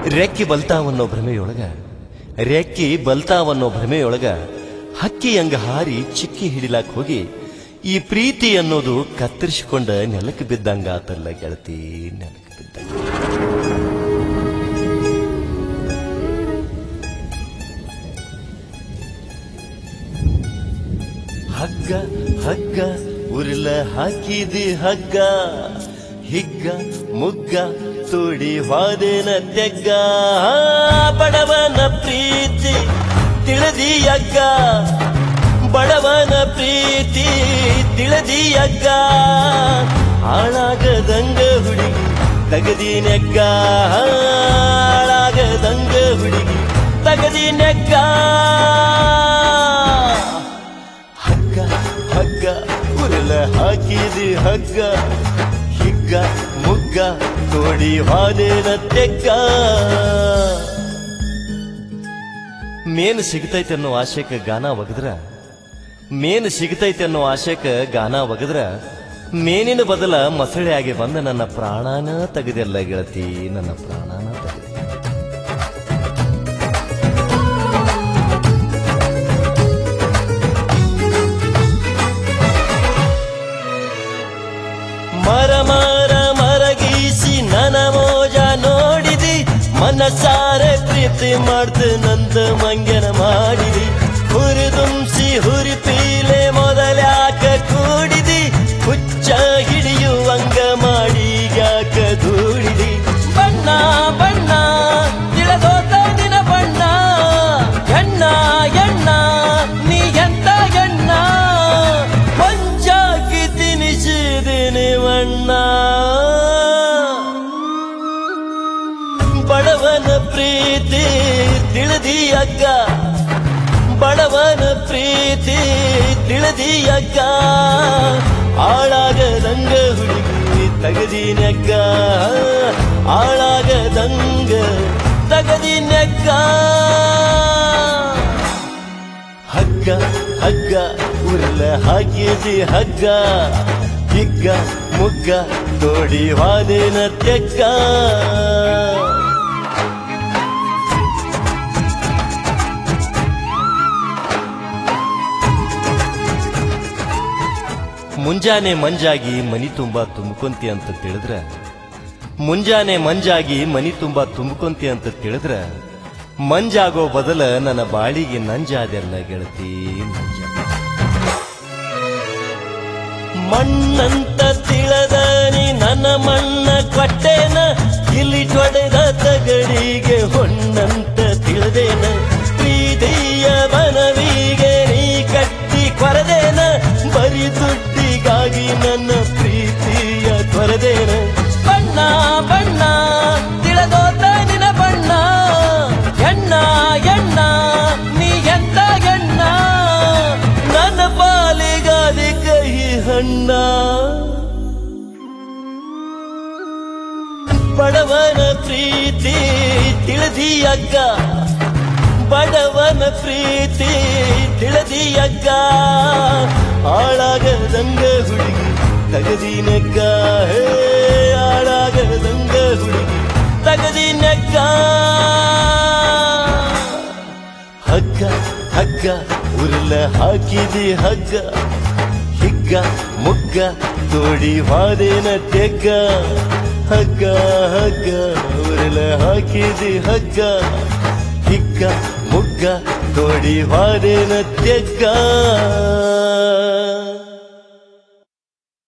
ರೆಕ್ಕಿ ಬಲ್ತಾವನ್ನೋ ಭ್ರಮೆಯೊಳಗ ರೆಕ್ಕಿ ಬಲ್ತಾವನ್ನೋ ಭ್ರಮೆಯೊಳಗ ಹಕ್ಕಿ ಹಂಗ ಹಾರಿ ಚಿಕ್ಕಿ ಹಿಡಿಲಾಕ್ ಹೋಗಿ ಈ ಪ್ರೀತಿ ಅನ್ನೋದು ಕತ್ತರಿಸಿಕೊಂಡ ನೆಲಕ್ಕೆ ಬಿದ್ದಂಗಾತಲ್ಲ ಗೆಳತಿ ನೆಲಕ್ಕೆ ಬಿದ್ದಂಗ ಹಗ್ಗ ಹಗ್ಗ ಉರ್ಲ ಹಾಕಿದಿ ಹಗ್ಗ ಹಿಗ್ಗ ಮುಗ್ಗ ತೋಡಿ ವಾದೇನ ತೆಗ್ಗ ಬಡವನ ಪ್ರೀತಿ ತಿಳಿದಿ ಅಗ್ಗ ಬಡವನ ಪ್ರೀತಿ ತಿಳಿದಿ ಅಗ್ಗ ಹಾಳಾಗದಂಗ ಹುಡುಗಿ ತಗದಿ ನೆಗ್ಗ ಹಾಳಾಗದಂಗ ಹುಡುಗಿ ತಗದಿ ನೆಗ್ಗ ಹಗ್ಗ ಹಗ್ಗ ಉರಲ ಹಾಕಿದಿ ಹಗ್ಗ ಹಿಗ್ಗ ಮುಗ್ಗ ತೋಡಿ ಹಾದೇನ ತೆಗ್ಗ ಮೇನ್ ಸಿಗ್ತೈತೆ ಅನ್ನೋ ಆಶೆಕ ಗಾನ ಒಗದ್ರ ಮೇನ್ ಸಿಗ್ತೈತೆ ಅನ್ನೋ ಆಶೆಕ ಗಾನ ಒಗದ್ರ ಮೇನಿನ ಬದಲ ಮಸಳೆ ಆಗಿ ಬಂದ ನನ್ನ ಪ್ರಾಣನ ತೆಗೆದೆಲ್ಲ ಗೆಳತಿ ನನ್ನ ಪ್ರಾಣನ ತೆಗೆದ ಮರ ಮರ ಮರಗೀಸಿ ನನ ಮೋಜ ನೋಡಿದಿ ಮನಸಾರ ಪ್ರೀತಿ ಮಾಡ್ತ ನಂದ ಮಂಗನ ಮಾಡಿದಿ ಹುರಿದುಂಸಿ ಹುರಿ ಪೀಲೆ ಮೊದಲ್ಯಾಕ ಕೂಡಿದಿ ಹುಚ್ಚ ಹಿಡಿಯುವಂಗ ಮಾಡಿ ಯಾಕ ದೂಡಿದಿ ಬಣ್ಣ ಬಣ್ಣ ತಿಳದೋತ ನಿನ ಬಣ್ಣ ಎಣ್ಣ ಎಣ್ಣ ನೀ ಎಂತ ಎಣ್ಣ ಪಂಚಾಕಿ ತಿನಿಸಿದಿನಿ ಬಣ್ಣ ಬಡವನ ಪ್ರೀತಿ ತಿಳಿದಿ ಅಗ್ಗ ಬಡವನ ಪ್ರೀತಿ ತಿಳಿದಿ ಅಗ್ಗ ಆಳಾಗದಂಗ ಹುಡುಗಿ ತಗದಿ ನೆಗ್ಗ ಆಳಾಗದಂಗ ತಗದಿ ನೆಗ್ಗ ಹಗ್ಗ ಹಗ್ಗ ಉರ್ಲ ಹಾಕಿದಿ ಹಗ್ಗ ಹಿಗ್ಗ ಮುಗ್ಗ ತೋಡಿ ವಾದೇನ ತೆಗ್ಗ ಮುಂಜಾನೆ ಮಂಜಾಗಿ ಮನಿ ತುಂಬಾ ತುಂಬ್ಕೊಂತಿ ಅಂತ ತಿಳಿದ್ರ ಮುಂಜಾನೆ ಮಂಜಾಗಿ ಮನಿ ತುಂಬಾ ತುಂಬ್ಕೊಂತಿ ಅಂತ ತಿಳಿದ್ರ ಮಂಜಾಗೋ ಬದಲ ನನ್ನ ಬಾಳಿಗೆ ನಂಜಾದೆಲ್ಲ ಗೆಳತಿ ನಂಜ ಮಣ್ಣಂತ ತಿಳದ ನೀ ನನ್ನ ಮಣ್ಣ ಕೊಟ್ಟೇನ ಇಲ್ಲಿ ತೊಡೆದ ತಗಡಿಗೆ ಹೊಣ್ಣಂತ ತಿಳಿದೇನ ಪ್ರೀತಿಯ ಮನವಿಗೆ ನೀ ಕಟ್ಟಿ ಕೊರದೇನ ಬರೀ ದುಡ್ಡಿಗಾಗಿ ನನ್ನ ಪ್ರೀತಿಯ ಕೊರದೇನ ಬಣ್ಣ ಬಣ್ಣ ತಿಳದೋತ ನಿನ ಬಣ್ಣ ಎಣ್ಣ ಎಣ್ಣ ನೀ ಎಂತ ಎಣ್ಣ ನನ್ನ ಪಾಲಿಗಾದಿ ಕಹಿ ಹಣ್ಣ ಬಡವನ ಪ್ರೀತಿ ತಿಳಿದಿ ಅಗ್ಗ ಬಡವನ ಪ್ರೀತಿ ತಿಳಿದಿ ಅಗ್ಗ ಹಾಳಾಗದಂಗ ಹುಡುಗಿ ತಗದಿ ನೆಗ್ಗ ಹೇ ಹಾಳಾಗದಂಗ ಹುಡುಗಿ ತಗದಿ ನೆಗ್ಗ ಹಗ್ಗ ಹಗ್ಗ ಉರ್ಲ ಹಾಕಿದಿ ಹಗ್ಗ ಹಿಗ್ಗ ಮುಗ್ಗ ತೋಡಿ ವಾದೇನ ತೆಗ್ಗ ಹಗ್ಗ ಹಗ್ಗ ಉರಲ ಹಾಕಿದಿ ಹಗ್ಗ ಹಿಗ್ಗ ಮುಗ್ಗ ತೋಡಿ ವಾದೇನ ತೆಗ್ಗ